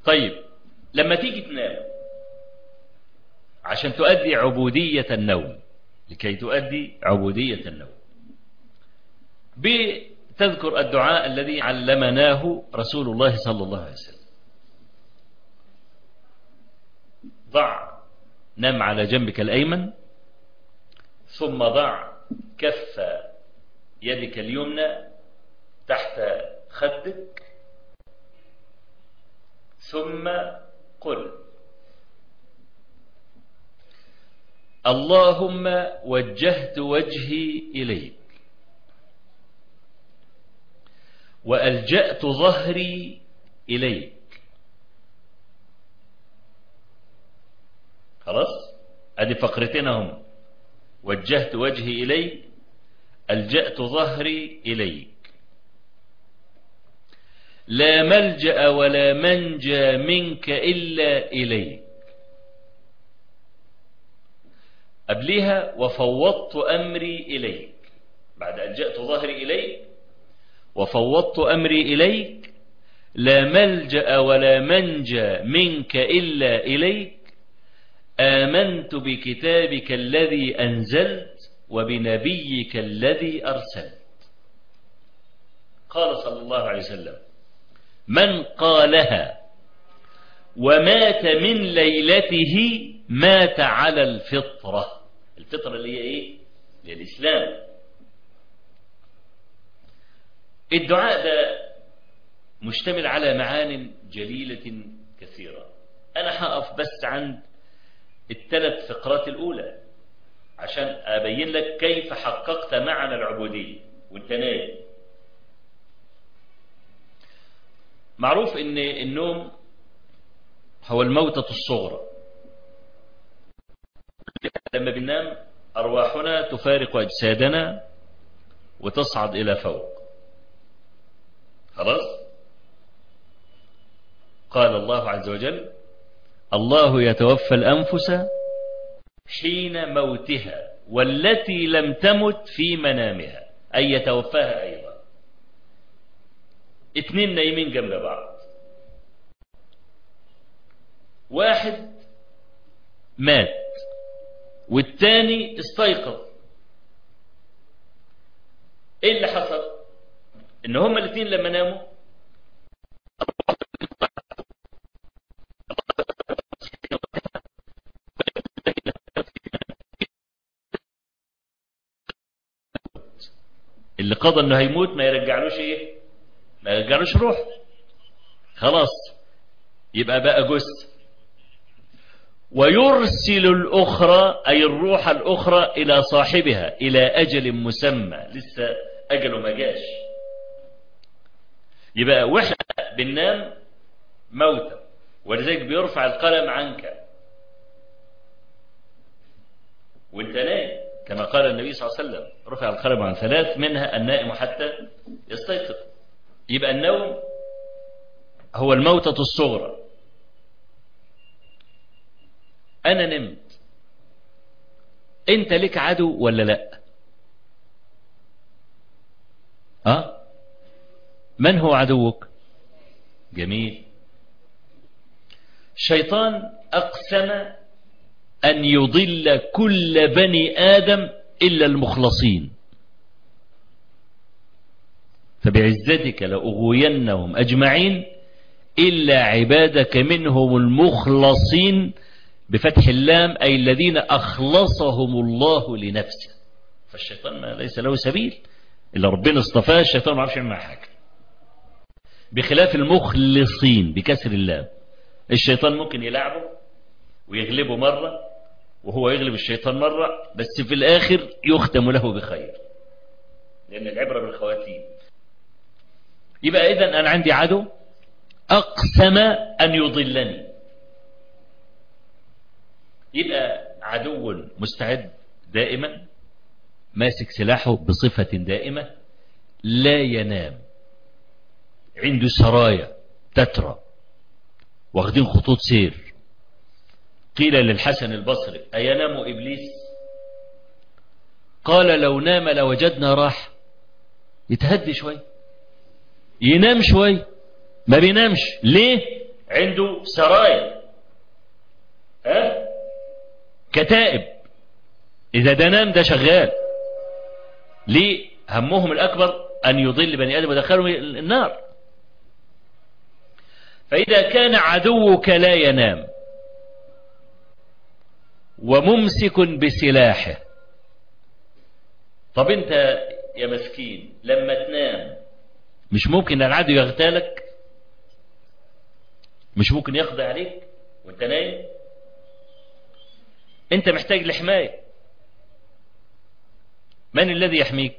طيب لما تيجي تنام عشان تؤدي عبودية النوم لكي تؤدي عبودية النوم بتذكر الدعاء الذي علمناه رسول الله صلى الله عليه وسلم ضع نم على جنبك الأيمن ثم ضع كف يدك اليمنى تحت خدك ثم قل اللهم وجهت وجهي إليك وألجأت ظهري إليك خلاص ادي فقرتين هم وجهت وجهي إليك ألجأت ظهري إليك لا ملجأ ولا منجى منك إلا إليك قبلها وفوضت أمري إليك بعد ألجأت ظهري إليك وفوضت أمري إليك لا ملجأ ولا منجى منك إلا إليك آمنت بكتابك الذي أنزلت وبنبيك الذي أرسلت قال صلى الله عليه وسلم من قالها ومات من ليلته مات على الفطرة الفطرة اللي هي ايه اللي هي الإسلام الدعاء ده مشتمل على معان جليلة كثيرة أنا هقف بس عند الثلاث فقرات الأولى عشان أبين لك كيف حققت معنى العبودية وانت نايم معروف ان النوم هو الموتة الصغرى لما بننام أرواحنا تفارق أجسادنا وتصعد إلى فوق خلاص قال الله عز وجل الله يتوفى الأنفس حين موتها والتي لم تمت في منامها أي يتوفاها أيضا اتنين نايمين جنب بعض واحد مات والتاني استيقظ ايه اللي حصل ان هما الاثنين لما ناموا اللي قضى انه هيموت ما يرجعلوش ايه ما يرجعلوش روح خلاص يبقى بقى جثه ويرسل الأخرى أي الروح الأخرى إلى صاحبها إلى أجل مسمى لسه أجله ما جاش يبقى وإحنا بننام موتا ولذلك بيرفع القلم عنك وانت نايم كما قال النبي صلى الله عليه وسلم رفع القلم عن ثلاث منها النائم حتى يستيقظ يبقى النوم هو الموتة الصغرى أنا نمت أنت لك عدو ولا لا أه؟ من هو عدوك جميل الشيطان أقسم أن يضل كل بني آدم إلا المخلصين فبعزتك لأغوينهم أجمعين إلا عبادك منهم المخلصين بفتح اللام أي الذين أخلصهم الله لنفسه فالشيطان ما ليس له سبيل إلا ربنا اصطفاه الشيطان ما عرفش يعمل حاجة بخلاف المخلصين بكسر اللام الشيطان ممكن يلعبه ويغلبه مرة وهو يغلب الشيطان مرة بس في الآخر يختم له بخير لأن العبرة بالخواتيم يبقى إذن أنا عندي عدو أقسم أن يضلني يبقى عدو مستعد دائما ماسك سلاحه بصفة دائمة لا ينام عنده سرايا تترى واخدين خطوط سير قيل للحسن البصري أينام إبليس قال لو نام لوجدنا راحة يتهدي شوي ينام شوي ما بينامش ليه عنده سرايا ها كتائب إذا ده نام ده شغال ليه همهم الأكبر أن يضل بني آدم ودخلهم النار فإذا كان عدوك لا ينام وممسك بسلاحه طب انت يا مسكين لما تنام مش ممكن العدو يغتالك مش ممكن يقضي عليك وانت نايم انت محتاج لحماية من الذي يحميك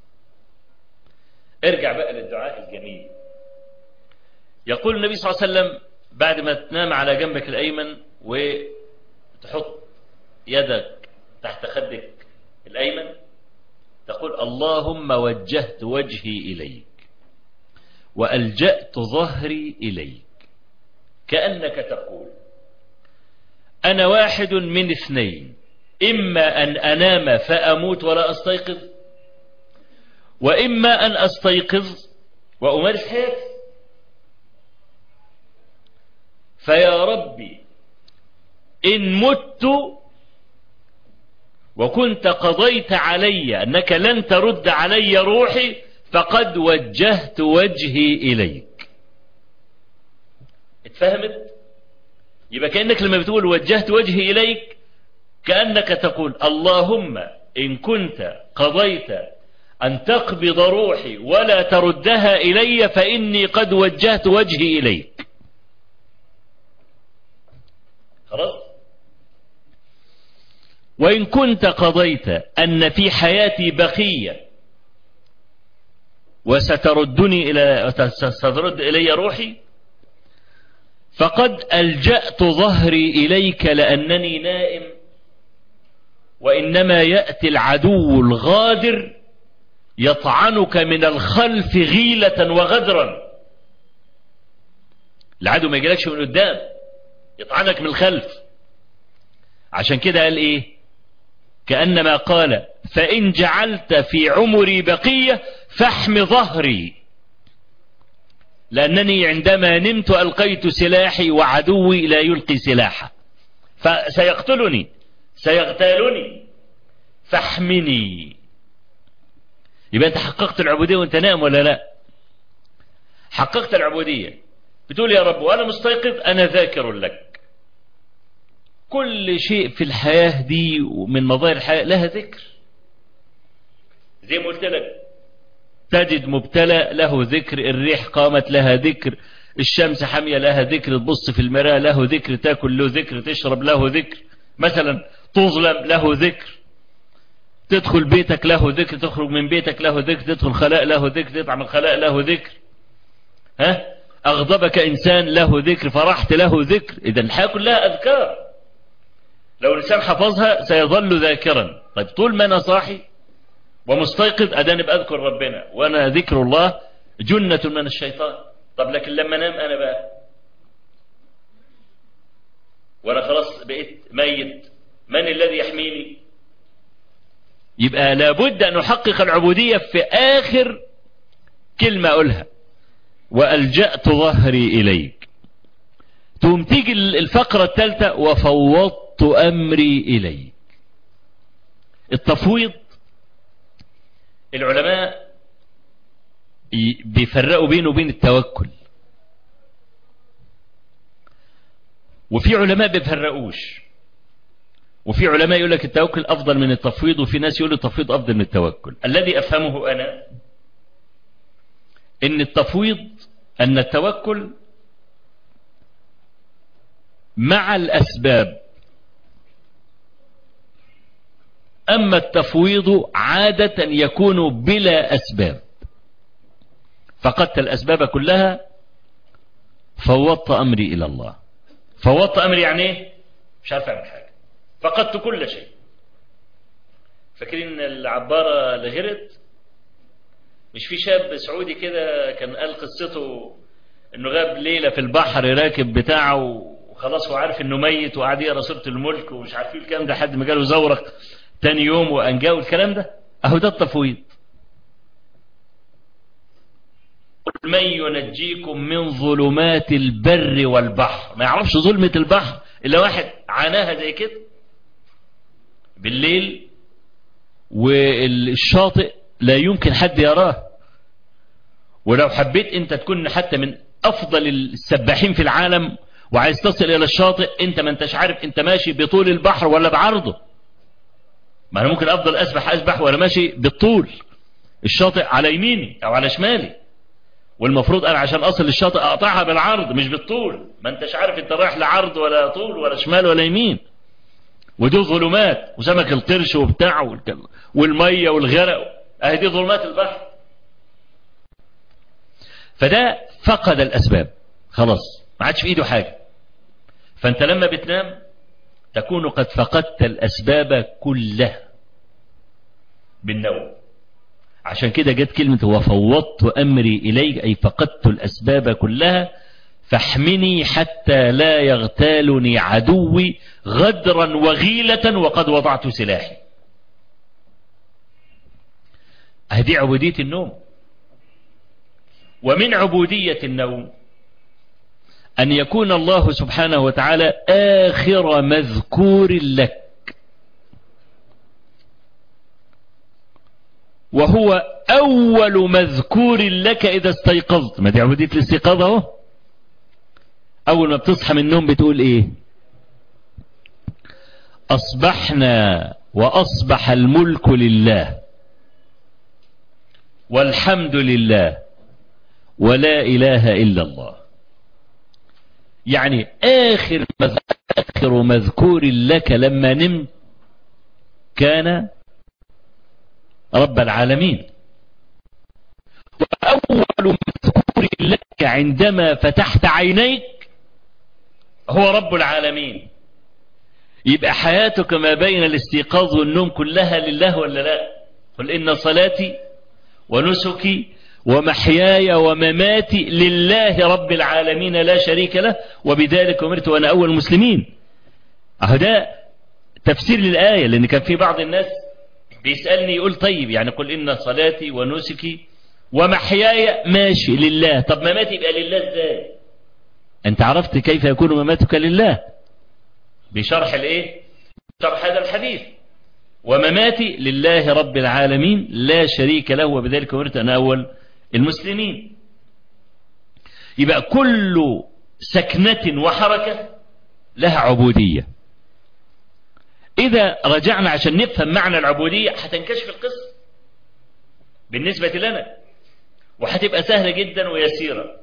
ارجع بقى للدعاء الجميل يقول النبي صلى الله عليه وسلم بعد ما تنام على جنبك الأيمن وتحط يدك تحت خدك الأيمن تقول اللهم وجهت وجهي إليك وألجأت ظهري إليك كأنك تقول أنا واحد من اثنين إما أن أنام فأموت ولا أستيقظ وإما أن أستيقظ وأمارس حياتي فيا ربي إن مت وكنت قضيت علي أنك لن ترد علي روحي فقد وجهت وجهي إليك اتفهمت يبقى كأنك لما بتقول وجهت وجهي إليك كأنك تقول اللهم إن كنت قضيت أن تقبض روحي ولا تردها إلي فإني قد وجهت وجهي إليك خلاص وإن كنت قضيت أن في حياتي بقية وستردني إلى سترد إلي روحي فقد ألجأت ظهري إليك لأنني نائم وإنما يأتي العدو الغادر يطعنك من الخلف غيلة وغدرا العدو ما يجيلكش من قدام يطعنك من الخلف عشان كده قال ايه كأنما قال فإن جعلت في عمري بقية فاحم ظهري لأنني عندما نمت ألقيت سلاحي وعدوي لا يلقي سلاحه فسيقتلني سيغتالني فاحمني يبقى أنت حققت العبودية وأنت نام ولا لا حققت العبودية بتقول يا رب وأنا مستيقظ أنا ذاكر لك كل شيء في الحياة دي ومن مظاهر الحياة لها ذكر زي ما قلت لك تجد مبتلى له ذكر الريح قامت لها ذكر الشمس حامية لها ذكر تبص في المراء له ذكر تاكل له ذكر تشرب له ذكر مثلا تظلم له ذكر تدخل بيتك له ذكر تخرج من بيتك له ذكر تدخل خلاء له ذكر تطعم الخلاء له ذكر ها أغضبك إنسان له ذكر فرحت له ذكر إذا الحياة كلها أذكار لو الإنسان حفظها سيظل ذاكرا طيب طول ما أنا صاحي ومستيقظ أداني بأذكر ربنا وأنا ذكر الله جنة من الشيطان طب لكن لما نام أنا بقى وأنا خلاص بقيت ميت من الذي يحميني يبقى لابد أن أحقق العبودية في آخر كلمة أقولها وألجأت ظهري إليك تقوم تيجي الفقرة الثالثة وفوضت أمري إليك التفويض العلماء بيفرقوا بينه وبين التوكل وفي علماء بيفرقوش وفي علماء يقول لك التوكل أفضل من التفويض وفي ناس يقول التفويض أفضل من التوكل الذي أفهمه أنا إن التفويض أن التوكل مع الأسباب أما التفويض عادة يكون بلا أسباب فقدت الأسباب كلها فوضت أمري إلى الله فوضت أمري يعني إيه؟ مش عارف أعمل حاجة فقدت كل شيء فاكرين العبارة لهرت مش في شاب سعودي كده كان قال قصته انه غاب ليلة في البحر راكب بتاعه وخلاص هو عارف انه ميت وقعد يقرا سوره الملك ومش عارفين الكلام ده حد ما جاله زورق تاني يوم وانجاه الكلام ده اهو ده التفويض من ينجيكم من ظلمات البر والبحر ما يعرفش ظلمة البحر إلا واحد عاناها زي كده بالليل والشاطئ لا يمكن حد يراه ولو حبيت انت تكون حتى من افضل السباحين في العالم وعايز تصل الى الشاطئ انت ما انتش عارف انت ماشي بطول البحر ولا بعرضه ما انا ممكن افضل اسبح اسبح وانا ماشي بالطول الشاطئ على يميني او على شمالي والمفروض انا عشان اصل للشاطئ اقطعها بالعرض مش بالطول ما انتش عارف انت رايح لعرض ولا طول ولا شمال ولا يمين ودي ظلمات وسمك القرش وبتاع والميه والغرق اهي دي ظلمات البحر فده فقد الاسباب خلاص ما عادش في ايده حاجه فانت لما بتنام تكون قد فقدت الاسباب كلها بالنوم عشان كده جت كلمة وفوضت أمري إليك أي فقدت الأسباب كلها فاحمني حتى لا يغتالني عدوي غدرا وغيلة وقد وضعت سلاحي هذه عبودية النوم ومن عبودية النوم أن يكون الله سبحانه وتعالى آخر مذكور لك وهو أول مذكور لك إذا استيقظت ما دي عبودية الاستيقاظ اهو أول ما بتصحى من النوم بتقول إيه أصبحنا وأصبح الملك لله والحمد لله ولا إله إلا الله يعني آخر آخر مذكور لك لما نمت كان رب العالمين وأول مذكور لك عندما فتحت عينيك هو رب العالمين يبقى حياتك ما بين الاستيقاظ والنوم كلها لله ولا لا قل إن صلاتي ونسكي ومحياي ومماتي لله رب العالمين لا شريك له وبذلك أمرت وأنا أول المسلمين أهو ده تفسير للآية لأن كان في بعض الناس بيسألني يقول طيب يعني قل إن صلاتي ونسكي ومحياي ماشي لله طب مماتي يبقى لله ازاي انت عرفت كيف يكون مماتك لله بشرح الايه شرح هذا الحديث ومماتي لله رب العالمين لا شريك له وبذلك أمرت أنا أول المسلمين يبقى كل سكنة وحركة لها عبودية إذا رجعنا عشان نفهم معنى العبودية هتنكشف القصة بالنسبة لنا وهتبقى سهلة جدا ويسيرة